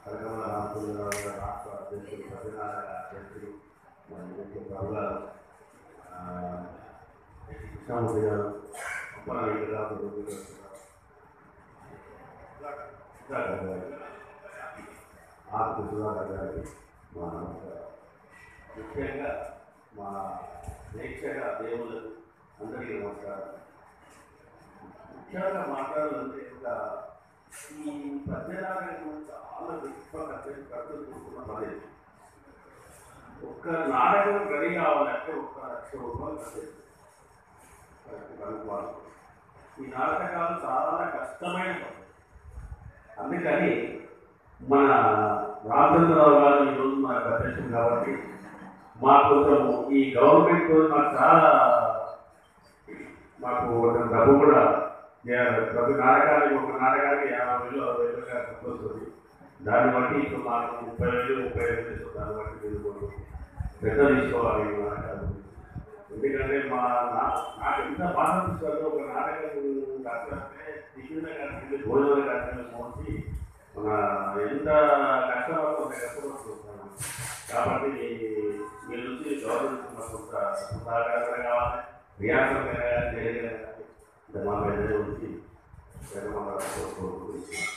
కనకమల రామచంద్రరావు గారు రాష్ట్ర అధ్యక్షులు సత్యనారాయణ గారు అధ్యక్షులు మరి ముఖ్య ప్రభు గారు ఆ, కృష్ణమూర్తి గారు అప్పల వెంకటరావు గారు, రఘు గారు, సుధాకర్ గారు, ఆర్తి సుధాకర్ గారికి మా నమస్కారం ముఖ్యంగా మా ప్రేక్షక దేవుళ్ళు అందరికీ నమస్కారం ముఖ్యంగా మాట్లాడాలంటే ఒక ఈ పద్యనారాయణ చాలా గొప్ప కథ కథ చూస్తున్న పని ఒక్క నాటకం రెడీ కావాలంటే ఒక లక్ష రూపాయలు కట్టేది కనుక్కోవాలి ఈ నాటకాలు చాలా కష్టమైన పని అందుకని మన రామచంద్రరావు గారు ఈరోజు మనకు అధ్యక్షుడు కాబట్టి మాకు కొంచెం ఈ గవర్నమెంట్ మాకు చాలా మాకు కొంచెం డబ్బు కూడా చేయాలి. ప్రతి నాటకానికి ఒక నాటకానికి యాభై వేలు అరవై వేలు ఖర్చు వస్తుంది దాన్ని బట్టి ఇప్పుడు మాకు ముప్పై వేలు ముప్పై వేలు ఇస్తుంది దాన్ని బట్టి మీరు కొంచెం పెద్ద తీసుకోవాలి ఈ నాటకాలు ఎందుకంటే మా నా- నాకు ఎంత బాధ అనిపిస్తుందో ఒక నాటకం కష్టమే దిగున కష్టం భోజనం కష్టం మోసి మన ఎంత కష్టపడుతుంది కష్టపడుతున్నాం కాబట్టి మీ నుంచి గవర్నమెంట్ మాకు కొంత సహకారం కావాలి రియాక్షన్ చేయగలగాలి ఇంత మా పెద్ద నుంచి జగన్ కోరుకుంటున్నాం